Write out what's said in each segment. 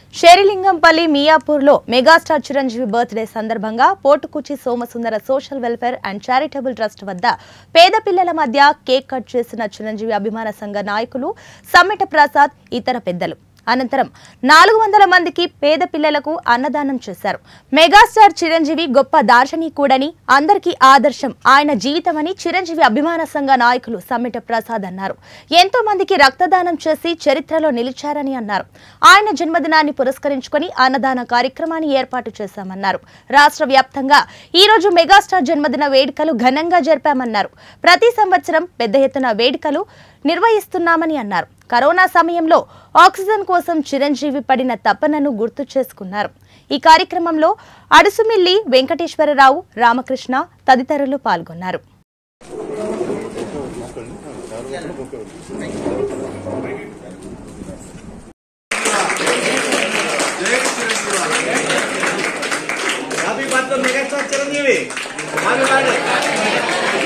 షేరిలింగంపల్లి మియాపూర్లో megastar Chiranjeevi birthday సందర్భంగా Potukuchi Somasundara social welfare and charitable trust వద్ద పేద పిల్లల మధ్య కేక్ కట్ చేసిన చిరంజీవి అభిమాన సంఘ నాయకులు సమ్మెట ప్రసాద్ ఇతర పెద్దలు అనంతరం నాలుగు వందల మందికి పేద పిల్లలకు అన్నదానం చేశారు మెగాస్టార్ చిరంజీవి గొప్ప దార్శనికుడని అందరికీ ఆదర్శం ఆయన జీవితమని చిరంజీవి అభిమాన సంఘ నాయకులు సమ్మెట ప్రసాద్ అన్నారు ఎంతో మందికి రక్తదానం చేసి చరిత్రలో నిలిచారని అన్నారు ఆయన జన్మదినాన్ని పురస్కరించుకొని అన్నదాన కార్యక్రమాన్ని ఏర్పాటు చేశామన్నారు రాష్ట్ర వ్యాప్తంగా ఈ రోజు మెగాస్టార్ జన్మదిన వేడుకలు ఘనంగా జరిపామన్నారు ప్రతి సంవత్సరం పెద్ద ఎత్తున వేడుకలు నిర్వహిస్తున్నామని అన్నారు కరోనా సమయంలో ఆక్సిజన్ కోసం చిరంజీవి పడిన తపనను గుర్తు చేసుకున్నారు ఈ కార్యక్రమంలో అడుసుమిల్లి వెంకటేశ్వరరావు రామకృష్ణ తదితరులు పాల్గొన్నారు happy birthday megastar Chiranjeevi happy birthday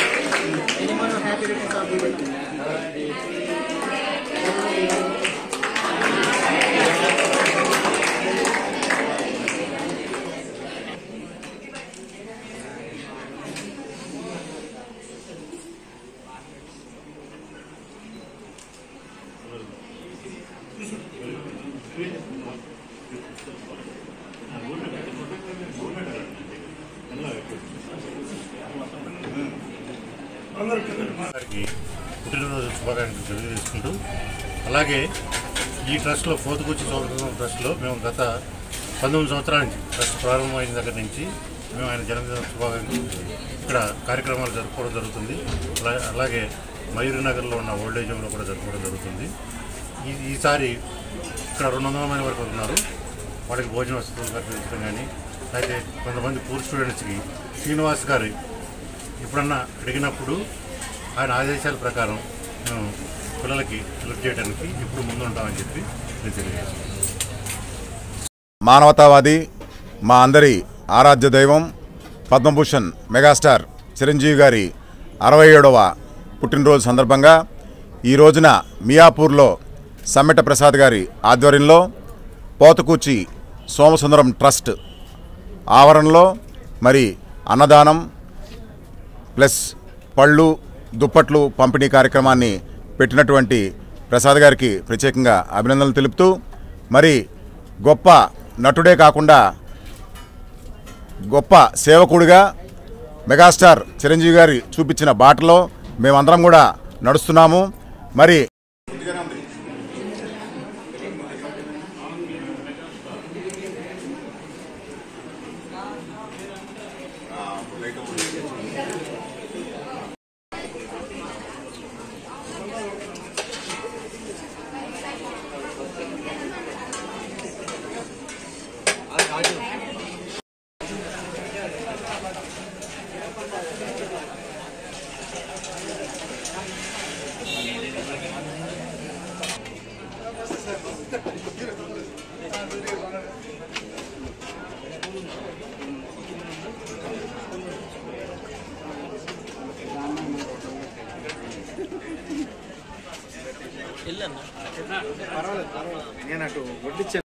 గారికి పుట్టినరోజు శుభాకాంక్షలు తెలియజేసుకుంటూ అలాగే ఈ ట్రస్ట్లో పోతుకొచ్చి సంవత్సరం ట్రస్ట్లో మేము గత పంతొమ్మిది సంవత్సరాల నుంచి ట్రస్ట్ ప్రారంభమైన దగ్గర నుంచి మేము ఆయన జన్మదిన శుభాకాంక్షలు ఇక్కడ కార్యక్రమాలు జరుపుకోవడం జరుగుతుంది అలా- అలాగే మయూరి నగర్లో ఉన్న ఓల్డేజ్ హోమ్లో కూడా జరుపుకోవడం జరుగుతుంది ఈ ఈసారి ఇక్కడ రెండు వందల మంది వరకు ఉన్నారు వాటికి భోజన వసతులు కల్పించడం కానీ అయితే కొంతమంది పూర్ స్టూడెంట్స్కి శ్రీనివాస్ గారి ఎప్పుడన్నా అడిగినప్పుడు ఆయన ఆదేశాల ప్రకారం మేము పిల్లలకి హెల్ప్ చేయడానికి ఇప్పుడు ముందుంటామని చెప్పి నేను తెలియజేస్తాను మానవతావాది మా అందరి ఆరాధ్య దైవం పద్మభూషణ్ మెగాస్టార్ చిరంజీవి గారి అరవై ఏడవ పుట్టినరోజు సందర్భంగా ఈ రోజున మియాపూర్లో సమ్మెట ప్రసాద్ గారి ఆధ్వర్యంలో పోతకూచి సోమసుందరం ట్రస్ట్ ఆవరణలో మరి అన్నదానం ప్లస్ పళ్ళు దుప్పట్లు పంపిణీ కార్యక్రమాన్ని పెట్టినటువంటి ప్రసాద్ గారికి ప్రత్యేకంగా అభినందనలు తెలుపుతూ మరి గొప్ప నటుడే కాకుండా గొప్ప సేవకుడిగా మెగాస్టార్ చిరంజీవి గారి చూపించిన బాటలో మేమందరం కూడా నడుస్తున్నాము మరి నేను అటు వడ్డించాను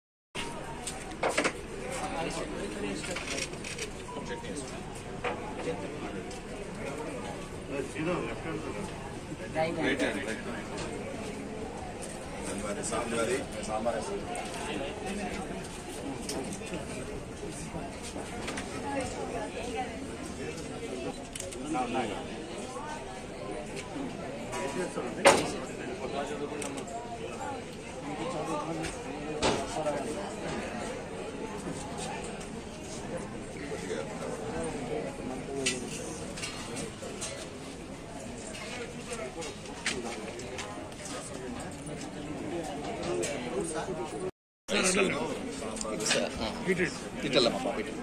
ఇటల్లమ్మ పాప ఇటు